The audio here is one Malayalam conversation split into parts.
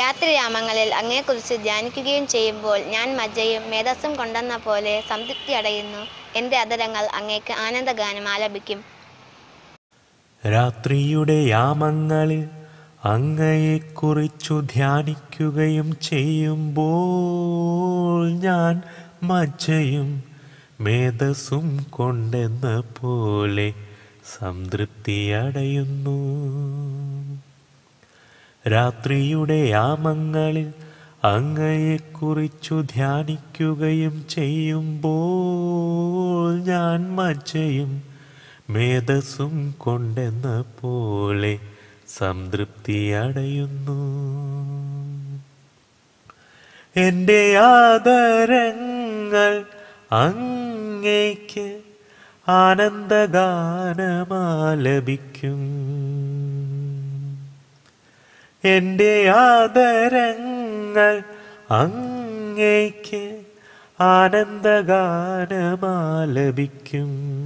രാത്രിയാമങ്ങളിൽ അങ്ങയെക്കുറിച്ച് ധ്യാനിക്കുകയും ചെയ്യുമ്പോൾ ഞാൻ മജ്ജയും മേധസ്സും കൊണ്ടെന്ന പോലെ സംതൃപ്തി അടയുന്നു എൻ്റെ അതരങ്ങൾ അങ്ങേക്ക് ആനന്ദഗാനം ആലപിക്കും രാത്രിയുടെ യാമങ്ങളിൽ അങ്ങയെക്കുറിച്ചു ധ്യാനിക്കുകയും ചെയ്യുമ്പോൾ ഞാൻ മജ്ജയും മേധസ്സും കൊണ്ടെന്ന പോലെ സംതൃപ്തിയടയുന്നു രാത്രിയുടെ യാമങ്ങളിൽ അങ്ങയെക്കുറിച്ചു ധ്യാനിക്കുകയും ചെയ്യുമ്പോൾ ഞാൻ മജ്ജയും മേധസ്സും കൊണ്ടെന്ന പോലെ സംതൃപ്തിയടയുന്നു എൻ്റെ ആദരങ്ങൾ അങ്ങേക്ക് ആനന്ദഗാനമാലപിക്കും എൻ്റെ ആദരങ്ങൾ അങ്ങേക്ക് ആനന്ദഗാനമാലപിക്കും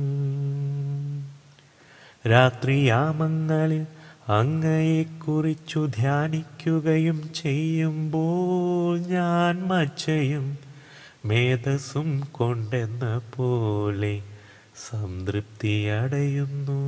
രാത്രിയാമങ്ങളിൽ അങ്ങയെക്കുറിച്ചു ധ്യാനിക്കുകയും ചെയ്യുമ്പോൾ ഞാൻ മജ്ജയും മേധസ്സും കൊണ്ടെന്ന പോലെ സംതൃപ്തിയടയുന്നു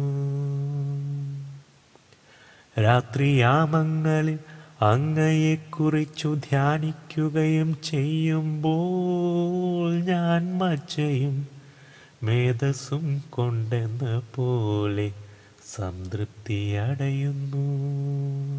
രാത്രിയാമങ്ങളിൽ അങ്ങയെക്കുറിച്ചു ധ്യാനിക്കുകയും ചെയ്യുമ്പോൾ ഞാൻ മജ്ജയും മേധസ്സും കൊണ്ടെന്ന പോലെ സംതൃപ്തിയടയുന്നു